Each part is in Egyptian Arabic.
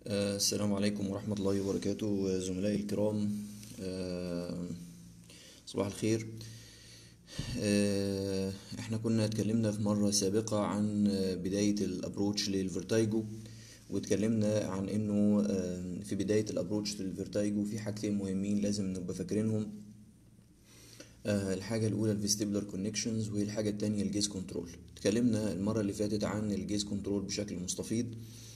آه، السلام عليكم ورحمة الله وبركاته زملائي الكرام آه، صباح الخير آه، احنا كنا اتكلمنا في مرة سابقة عن آه، بداية الابروتش للفيرتايجو واتكلمنا عن انه آه، في بداية الابروتش للفيرتايجو في حاجتين مهمين لازم نبقى فاكرينهم آه، الحاجة الأولى الفيستيبولار كونكشنز والحاجة التانية الجيز كنترول اتكلمنا المرة اللي فاتت عن الجيز كنترول بشكل مستفيض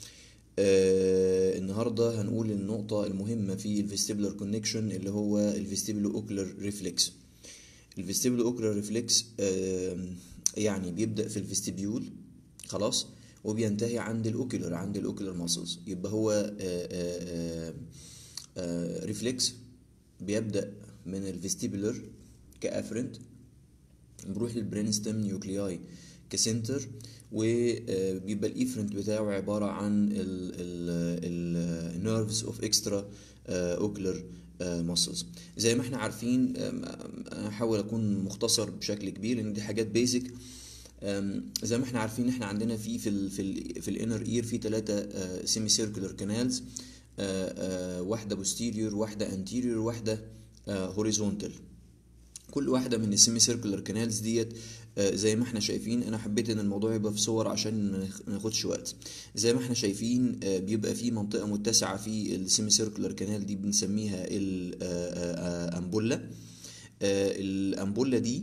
آه النهارده هنقول النقطة المهمة في الفيستيبولار كونكشن اللي هو الفيستيبولو اوكلر ريفلكس الفيستيبولو اوكلر ريفلكس آه يعني بيبدأ في الفيستيبيول خلاص وبينتهي عند الاوكلر عند الاوكلر ماسلز يبقى هو آه آه آه ريفلكس بيبدأ من الفيستيبولر كافرنت بروح للبرينستم نيوكلياي كسنتر وبيبقى الايفرنت بتاعه عبارة عن النيرفز اوف اكسترا اوكلر ماسلز زي ما احنا عارفين هحاول اكون مختصر بشكل كبير لان دي حاجات بيزك زي ما احنا عارفين احنا عندنا في في ال في ال في الانر اير في ثلاثة سيمي سيركولار كانالز واحدة بوستيريور واحدة انتيريور واحدة هوريزونتال كل واحدة من السيمي سيركولار كانالز ديت زي ما احنا شايفين انا حبيت ان الموضوع يبقى في صور عشان ما ناخدش وقت زي ما احنا شايفين بيبقى في منطقة متسعة في السيمي سيركولار كانال دي بنسميها الامبولا الامبولا دي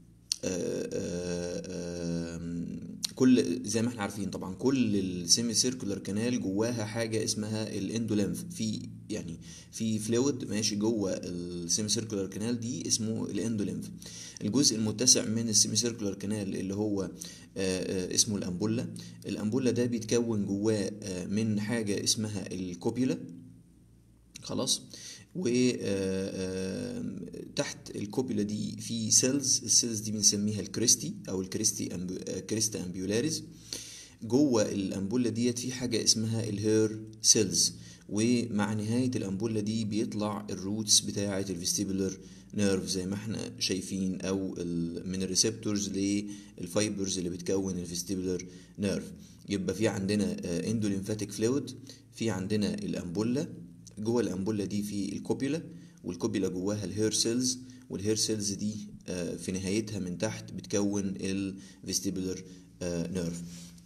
كل زي ما احنا عارفين طبعا كل السيمي سيركولار كانال جواها حاجه اسمها الاندوليمف في يعني في فلويد ماشي جوه السيمي سيركولار كانال دي اسمه الاندوليمف الجزء المتسع من السيمي سيركولار كانال اللي هو اسمه الامبولا الامبولا ده بيتكون جواه من حاجه اسمها الكوبيولا خلاص وتحت الكوبيلا دي في سيلز السيلز دي بنسميها الكريستي او الكريستي أمبو كريستا امبيولاريز جوه الامبولا ديت في حاجه اسمها الهير سيلز ومع نهايه الامبولا دي بيطلع الروتس بتاعه الفيستيبولر نيرف زي ما احنا شايفين او من الريسبتورز للفايبرز اللي بتكون الفيستيبولر نيرف يبقى في عندنا اندوليمفاتيك فلويد في عندنا الامبولا جوه الامبولا دي في الكوبيولا والكوبيولا جواها الهير سيلز والهير سيلز دي في نهايتها من تحت بتكون الفيستيبولر نيرف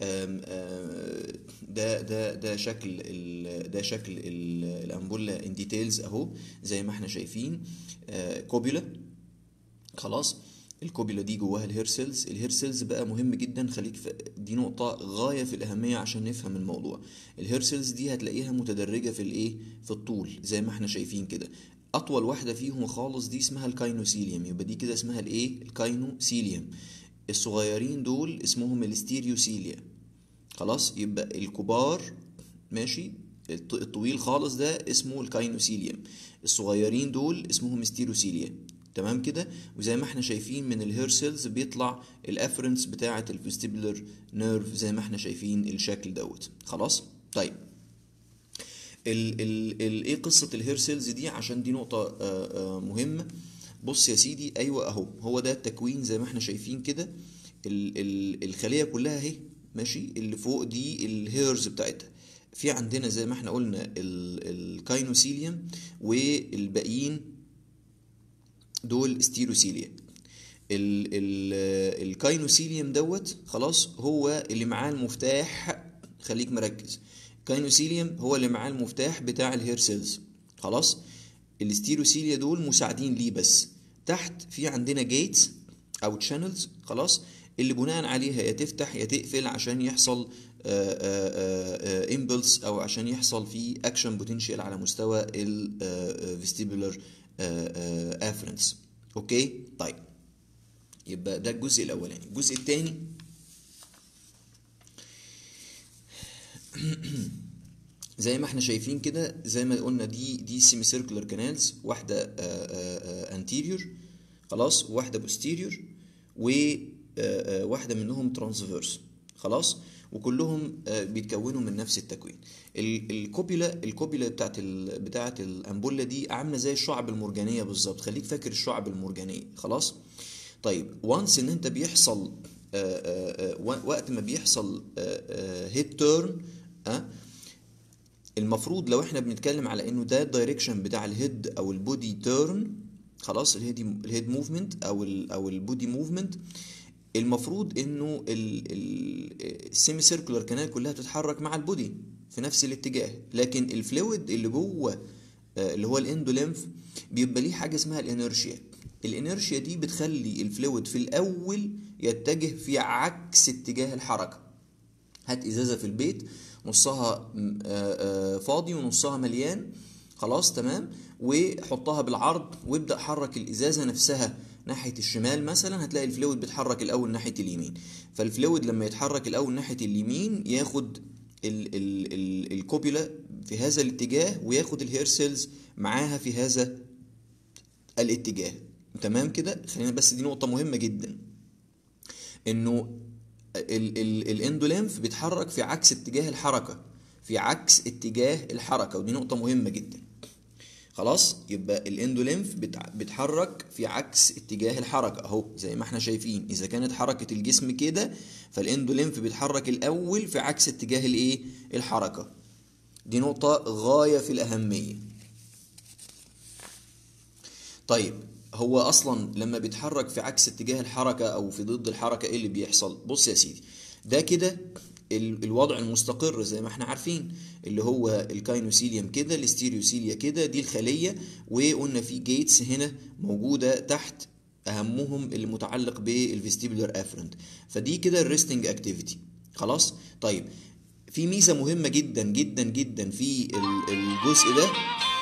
ده ده ده شكل ده شكل الامبولا ان ديتيلز اهو زي ما احنا شايفين كوبيولا خلاص الكوبيلا دي جواها الهير سيلز الهير سيلز بقى مهم جدا خليك في دي نقطة غاية في الأهمية عشان نفهم الموضوع الهير سيلز دي هتلاقيها متدرجة في الإيه في الطول زي ما احنا شايفين كده أطول واحدة فيهم خالص دي اسمها الكاينوسيليوم يبقى دي كده اسمها الإيه الكاينوسيليوم الصغيرين دول اسمهم الاستيريوسيليا خلاص يبقى الكبار ماشي الطويل خالص ده اسمه الكاينوسيليوم الصغيرين دول اسمهم ستيروسيليا تمام كده وزي ما احنا شايفين من الهير سيلز بيطلع الافرنس بتاعه الفيستيبولر نيرف زي ما احنا شايفين الشكل دوت خلاص طيب ال ال ال ايه قصه الهير سيلز دي عشان دي نقطه آآ آآ مهمه بص يا سيدي ايوه اهو هو ده التكوين زي ما احنا شايفين كده ال ال الخليه كلها اهي ماشي اللي فوق دي الهيرز بتاعتها في عندنا زي ما احنا قلنا الكاينوسيليوم والباقيين دول ستيروسيليا الكاينوسيليوم دوت خلاص هو اللي معاه المفتاح خليك مركز الكاينوسيليوم هو اللي معاه المفتاح بتاع الهير سيلز خلاص الستيروسيليا دول مساعدين ليه بس تحت في عندنا جيتس او تشانلز خلاص اللي بناء عليها يا تفتح يا تقفل عشان يحصل امبلس او عشان يحصل في اكشن بوتنشال على مستوى الفيستيبولر افرنس اوكي طيب يبقى ده الجزء الاولاني الجزء الثاني زي ما احنا شايفين كده زي ما قلنا دي دي سيمي سيركولار كانالز واحده انتيريور خلاص وواحده بوستيريور وواحده منهم ترانسفيرس خلاص وكلهم بيتكونوا من نفس التكوين الكوبيلا الكوبيلا بتاعت ال بتاعت الامبولا دي عامله زي الشعب المرجانيه بالظبط خليك فاكر الشعب المرجانيه خلاص طيب وانس ان انت بيحصل وقت ما بيحصل هيد تيرن المفروض لو احنا بنتكلم على انه ده الدايركشن بتاع الهيد او البودي تيرن خلاص الهيد الهيد موفمنت او ال او البودي موفمنت المفروض انه السيمي سيركولار كانال كلها بتتحرك مع البودي في نفس الاتجاه لكن الفلويد اللي جوه آه، اللي هو الاندوليمف بيبقى ليه حاجه اسمها الانرشيا الانرشيا دي بتخلي الفلويد في الاول يتجه في عكس اتجاه الحركه هات ازازه في البيت نصها م- آه، آه، فاضي ونصها مليان خلاص تمام وحطها بالعرض وابدا حرك الازازه نفسها ناحيه الشمال مثلا هتلاقي الفلويد بيتحرك الاول ناحيه اليمين فالفلويد لما يتحرك الاول ناحيه اليمين ياخد ال ال ال الكوبيولا في هذا الاتجاه وياخد الهير سيلز معاها في هذا الاتجاه تمام كده خلينا بس دي نقطه مهمه جدا انه ال ال الاندوليمف بيتحرك في عكس اتجاه الحركه في عكس اتجاه الحركه ودي نقطه مهمه جدا خلاص يبقى الاندوليمف بتع- بيتحرك في عكس اتجاه الحركه اهو زي ما احنا شايفين اذا كانت حركه الجسم كده فالاندوليمف بيتحرك الاول في عكس اتجاه الايه الحركه دي نقطه غايه في الاهميه طيب هو اصلا لما بيتحرك في عكس اتجاه الحركه او في ضد الحركه ايه اللي بيحصل بص يا سيدي ده كده ال- الوضع المستقر زي ما احنا عارفين اللي هو الكاينوسيليوم كده الاستيريوسيليا كده دي الخليه وقلنا في جيتس هنا موجوده تحت اهمهم اللي متعلق بالفيستيبولار افرنت فدي كده الريستنج اكتيفيتي خلاص طيب في ميزه مهمه جدا جدا جدا في ال- الجزء ده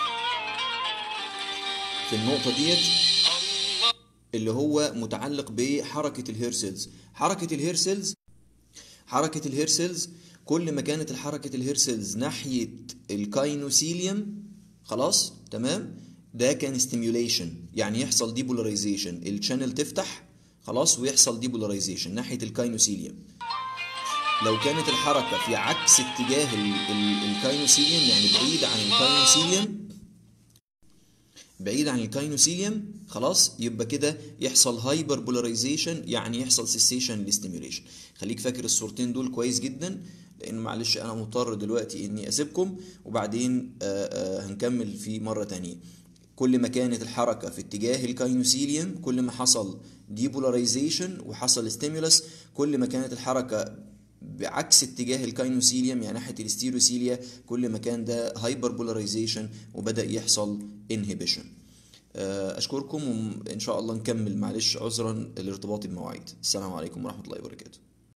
في النقطه ديت اللي هو متعلق بحركه الهير سيلز حركه الهير سيلز حركه الهير سيلز كل ما كانت الحركه الهير سيلز ناحيه الكاينوسيليوم خلاص تمام ده كان ستيميوليشن يعني يحصل ديبولاريزيشن الشانل تفتح خلاص ويحصل ديبولاريزيشن ناحيه الكاينوسيليوم لو كانت الحركه في عكس اتجاه ال- ال- الكاينوسيليوم يعني بعيد عن الكاينوسيليوم بعيد عن الكاينوسيليوم خلاص يبقى كده يحصل هايبر بولاريزيشن يعني يحصل سيسيشن للستيميوليشن خليك فاكر الصورتين دول كويس جدا لان معلش انا مضطر دلوقتي اني اسيبكم وبعدين آه، آه، هنكمل في مره تانية كل ما كانت الحركه في اتجاه الكاينوسيليوم كل ما حصل ديبولاريزيشن وحصل ستيمولس كل ما كانت الحركه بعكس اتجاه الكاينوسيليوم يعني ناحيه الاستيروسيليا كل ما كان ده هايبر بولاريزيشن وبدا يحصل انهبيشن اشكركم وان شاء الله نكمل معلش عذرا الارتباط بمواعيد السلام عليكم ورحمه الله وبركاته